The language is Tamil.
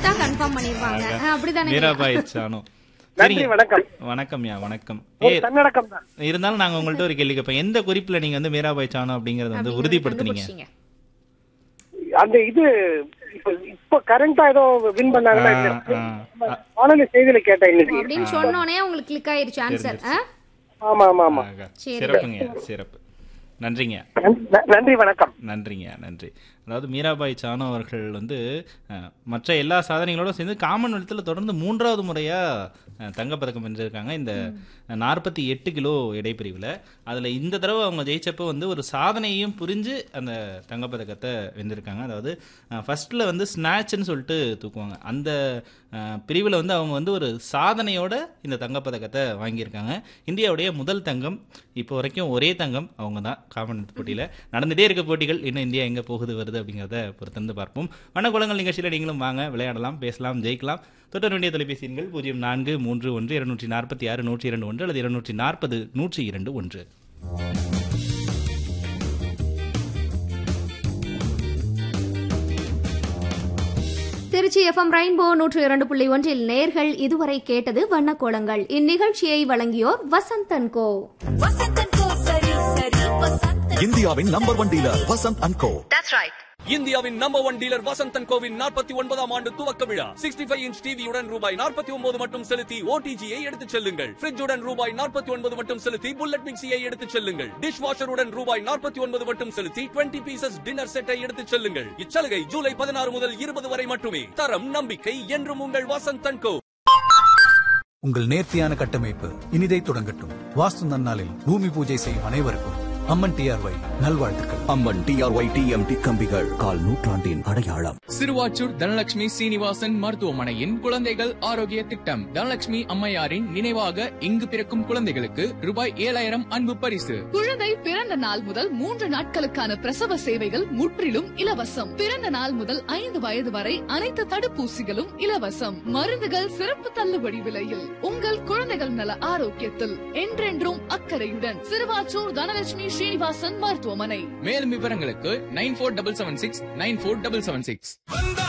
கேட்டா கன்ஃபார்ம் பண்ணிருவாங்க ஆக. அப்படிதானே மீராபாய் சானு நன்றி சரிங்க வணக்கம் வணக்கம்யா வணக்கம் ஒரு ஏ தன்னடக்கம் தான் இருந்தாலும் நாங்க உங்கள்ட்ட ஒரு கேள்வி கேட்போம் எந்த குறிப்புல நீங்க வந்து மீராபாய் சானு அப்படிங்கறத வந்து அப்படிங்கறத உறுதிப்படுத்துனீங்க கண்டுபிடிச்சீங்க. அந்த இது இப்ப இப்ப கரண்டா ஏதோ வின் பண்ணாங்களா ஆ, இல்லையா? ஆ. வானொலி செய்தியில கேட்டேன் இன்னைக்கு அப்படின்னு சொன்னோனே உங்களுக்கு கிளிக் ஆயிருச்சு ஆன்சர் ஆமா ஆமா ஆமா ஆக. சரி. சிறப்புங்க சிறப்பு நன்றிங்க நன்றி- நன்றி வணக்கம் நன்றிங்க நன்றி அதாவது மீராபாய் சானு அவர்கள் வந்து அஹ், மற்ற எல்லா சாதனைகளோட சேர்ந்து காமன்வெல்த்தில் தொடர்ந்து மூன்றாவது முறையாக தங்கப்பதக்கம் வென்றிருக்காங்க இந்த நாற்பத்தி எட்டு கிலோ எடைப்பிரிவில் அதில் இந்த தடவை அவங்க ஜெயிச்சப்போ வந்து ஒரு சாதனையையும் புரிஞ்சு அந்த தங்கப்பதக்கத்தை வென்றிருக்காங்க அதாவது ஃபர்ஸ்ட்டில் வந்து ஸ்நாட்ச்னு சொல்லிட்டு தூக்குவாங்க அந்த பிரிவில் வந்து அவங்க வந்து ஒரு சாதனையோட இந்த தங்கப்பதக்கத்தை வாங்கியிருக்காங்க இந்தியாவுடைய முதல் தங்கம் இப்போ வரைக்கும் ஒரே தங்கம் அவங்க தான் காமன்வெல்த் போட்டியில் நடந்துகிட்டே இருக்க போட்டிகள் இன்னும் இந்தியா எங்கே போகுது வருது அப்படிங்கிறத பொறுத்திருந்து பார்ப்போம் வனக்குளங்கள் நிகழ்ச்சியில் நீங்களும் வாங்க விளையாடலாம் பேசலாம் ஜெயிக்கலாம் தொட்ட வேண்டிய தொலைபேசி எண்கள் பூஜ்ஜியம் நான்கு மூன்று ஒன்று இருநூற்றி நாற்பத்தி ஆறு நூற்றி இரண்டு ஒன்று அல்லது இருநூற்றி நாற்பது நூற்றி இரண்டு ஒன்று திருச்சி எஃப்எம் ரெயின்போ நூற்று இரண்டு புள்ளி ஒன்றில் நேர்கள் இதுவரை கேட்டது வண்ணக்கோலங்கள் இந்நிகழ்ச்சியை வழங்கியோர் வசந்தன் கோ வசந்தன் கோ சரி சரி வசந்தன் இந்தியாவின் number one dealer Vasanth and co இந்தியாவின் நம்பர் ஒன் டீலர் வசந்தன் கோவின் நாற்பத்தி ஒன்பதாம் ஆண்டு துவக்க விழா சிக்ஸ்டி ஃபைவ் இன்ச் டிவியுடன் ரூபாய் நாற்பத்தி ஒன்பது மட்டும் செலுத்தி ஓடிஜியை எடுத்துச் செல்லுங்கள் ஃபிரிட்ஜுடன் ரூபாய் நாற்பத்தி ஒன்பது மட்டும் செலுத்தி புல்லட் மிக்சியை எடுத்துச் செல்லுங்கள் டிஷ் வாஷருடன் ரூபாய் நாற்பத்தி ஒன்பது மட்டும் செலுத்தி டுவெண்ட்டி பீசஸ் டின்னர் செட்டை எடுத்துச் செல்லுங்கள் இச்சலுகை ஜூலை பதினாறு முதல் இருபது வரை மட்டுமே தரம் நம்பிக்கை என்றும் உங்கள் வசந்தன் கோ உங்கள் நேர்த்தியான கட்டமைப்பு இனிதை தொடங்கட்டும் வாஸ்து நன்னாளில் பூமி பூஜை செய்யும் அனைவருக்கும் அம்மன் டிஆர்ஒய் நல்வாழ்த்துக்கள் அம்மன் டிஆர்ஒய் டிஎம்டி கம்பிகள் கால் நூற்றாண்டின் அடையாளம் சிறுவாச்சூர் தனலட்சுமி சீனிவாசன் மருத்துவமனையின் குழந்தைகள் ஆரோக்கிய திட்டம் தனலட்சுமி அம்மையாரின் நினைவாக இங்கு பிறக்கும் குழந்தைகளுக்கு ரூபாய் ஏழாயிரம் அன்பு பரிசு குழந்தை பிறந்த நாள் முதல் மூன்று நாட்களுக்கான பிரசவ சேவைகள் முற்றிலும் இலவசம் பிறந்த நாள் முதல் ஐந்து வயது வரை அனைத்து தடுப்பூசிகளும் இலவசம் மருந்துகள் சிறப்பு தள்ளுபடி விலையில் உங்கள் குழந்தைகள் நல ஆரோக்கியத்தில் என்றென்றும் அக்கறையுடன் சிறுவாச்சூர் தனலட்சுமி ஸ்ரீனிவாசன் மருத்துவமனை மேலும் விவரங்களுக்கு nine four double seven six nine four double seven six வந்தா